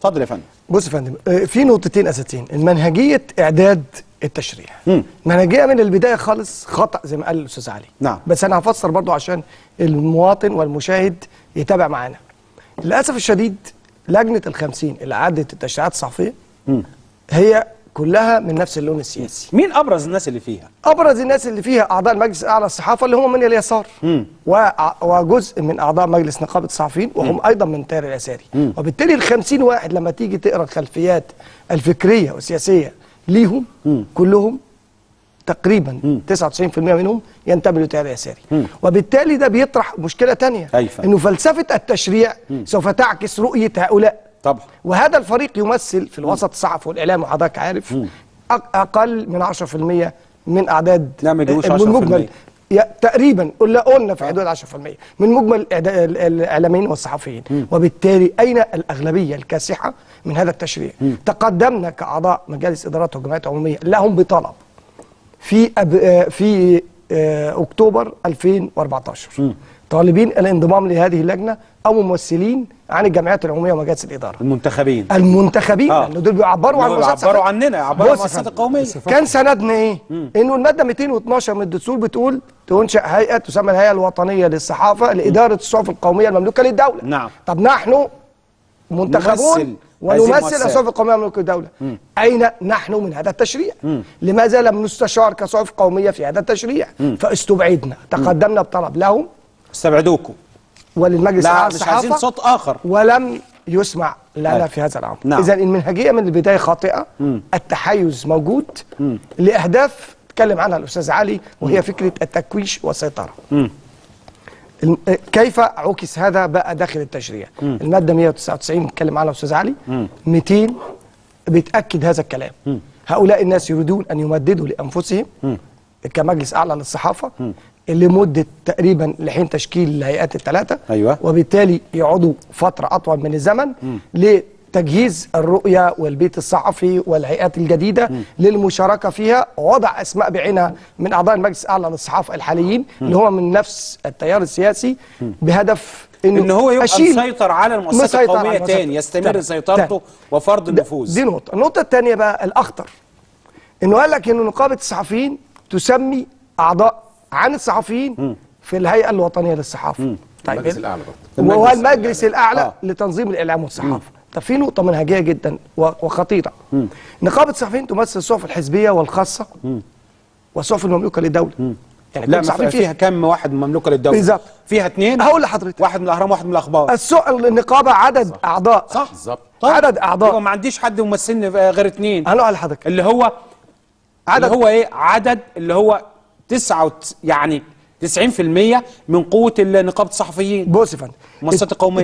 اتفضل يا فندم بص يا فندم آه، في نقطتين اساسيين المنهجيه اعداد التشريع منهجيه من البدايه خالص خطا زي ما قال الاستاذ علي نعم. بس انا هفسر برضو عشان المواطن والمشاهد يتابع معانا للاسف الشديد لجنه الخمسين اللي عدت التشريعات الصحفيه هي كلها من نفس اللون السياسي مين ابرز الناس اللي فيها ابرز الناس اللي فيها اعضاء المجلس الاعلى للصحافه اللي هم من اليسار وع- وجزء من اعضاء مجلس نقابه الصحفيين وهم ايضا من التيار اليساري وبالتالي ال 50 واحد لما تيجي تقرا الخلفيات الفكريه والسياسيه ليهم كلهم تقريبا 99% منهم ينتمي للتيار اليساري وبالتالي ده بيطرح مشكله تانية أي فهم. انه فلسفه التشريع سوف تعكس رؤيه هؤلاء طبعا وهذا الفريق يمثل في الوسط الصحفي والاعلام وحضرتك عارف أق- اقل من 10% من اعداد لا، ما يجيبوش 10%. من مجمل يا- تقريبا قلنا قلنا في حدود 10% من مجمل الإعدا- ال- الاعلاميين والصحفيين وبالتالي اين الاغلبيه الكاسحه من هذا التشريع تقدمنا كاعضاء مجالس ادارات وجمعيات عموميه لهم بطلب في أب... آه، في آه، اكتوبر 2014 طالبين الانضمام لهذه اللجنه او ممثلين عن الجمعيات العموميه ومجالس الاداره المنتخبين المنتخبين آه. لان دول بيعبروا عن إنهم المؤسسات يعبروا الصحفية. عننا، يعبروا عن بص يا المؤسسات فندم، القومية. كان سندنا ايه؟ انه الماده 212 من الدستور بتقول تنشا هيئه تسمى الهيئه الوطنيه للصحافه لاداره الصحف القوميه المملوكه للدوله نعم. طب نحن منتخبون نمثل هذه ونمثل المؤسسات. الصحف القوميه المملوكه للدوله اين نحن من هذا التشريع؟ لماذا لم نستشار كصحف قوميه في هذا التشريع؟ فاستبعدنا تقدمنا بطلب لهم استبعدوكم وللمجلس لا الاعلى مش عايزين للصحافه صوت اخر ولم يسمع لنا أيوة. في هذا الامر نعم. اذا المنهجيه من البدايه خاطئه التحيز موجود لاهداف تكلم عنها الاستاذ علي وهي فكره التكويش والسيطره الم- آه، كيف عكس هذا بقى داخل التشريع الماده 199 نتكلم عنها الاستاذ علي 200 بتاكد هذا الكلام هؤلاء الناس يريدون ان يمددوا لانفسهم كمجلس اعلى للصحافه لمده تقريبا لحين تشكيل الهيئات الثلاثه أيوة. وبالتالي يقعدوا فتره اطول من الزمن لتجهيز الرؤيه والبيت الصحفي والهيئات الجديده للمشاركه فيها ووضع اسماء بعينها من اعضاء المجلس الاعلى للصحافه الحاليين اللي هم من نفس التيار السياسي بهدف انه ان هو يبقى أشيل- مسيطر على المؤسسات مسيطر على القوميه المؤسسات. تاني يستمر تاني. سيطرته تاني. وفرض ده- النفوذ دي نقطة، النقطة الثانية بقى الأخطر إنه قال لك إنه نقابة الصحفيين تسمي أعضاء عن الصحفيين في الهيئة الوطنية للصحافة طيب المجلس الأعلى برضه. وهو المجلس المجلس الأعلى آه. لتنظيم الإعلام والصحافة طب في نقطة منهجية جدا و- وخطيرة نقابة الصحفيين تمثل الصحف الحزبية والخاصة والصحف المملوكة للدولة يعني لا كل ما صحفي فيها كم واحد مملوكه للدوله بالظبط. فيها اثنين هقول لحضرتك واحد من الاهرام واحد من الاخبار السؤال النقابة عدد أعضاء صح بالظبط عدد أعضاء يبقى ما عنديش حد ممثلني غير اثنين هنقول لحضرتك اللي هو عدد- اللي هو ايه عدد اللي هو تسعة وت... يعني 90% من قوه نقابه الصحفيين بص يا فندم المؤسسات القومية.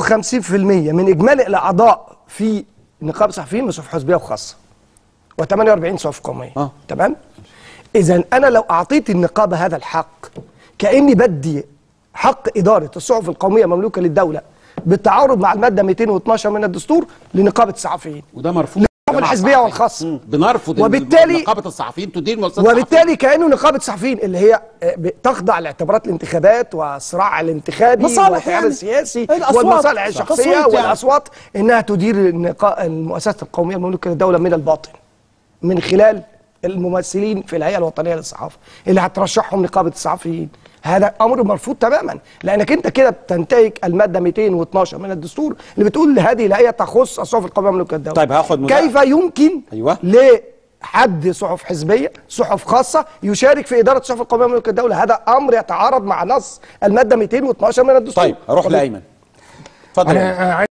52% من اجمالي الاعضاء في نقابه الصحفيين من صحف حزبيه وخاصه و48 صحف قوميه آه. تمام اذا انا لو اعطيت النقابه هذا الحق كاني بدي حق اداره الصحف القوميه المملوكه للدوله بالتعارض مع الماده 212 من الدستور لنقابه الصحفيين وده مرفوض الصحف الحزبيه والخاصه بنرفض وبالتالي- إن نقابه الصحفيين تدير مؤسسات وبالتالي كانه نقابه الصحفيين اللي هي آه، ب- تخضع لاعتبارات الانتخابات والصراع الانتخابي مصالح والتيار يعني. السياسي الأصوات. والمصالح صح. الشخصيه تصويت يعني. والاصوات انها تدير النقا- المؤسسات القوميه المملوكه للدوله من الباطن من خلال الممثلين في الهيئه الوطنيه للصحافه اللي هترشحهم نقابه الصحفيين هذا امر مرفوض تماما لانك انت كده بتنتهك الماده 212 من الدستور اللي بتقول هذه الهيئه تخص الصحف القوميه المملوكه للدوله طيب هاخد مداخلة. كيف يمكن أيوة. لحد صحف حزبيه صحف خاصه يشارك في اداره الصحف القوميه المملوكه للدوله هذا امر يتعارض مع نص الماده 212 من الدستور طيب اروح لايمن اتفضل يا أيمن. انا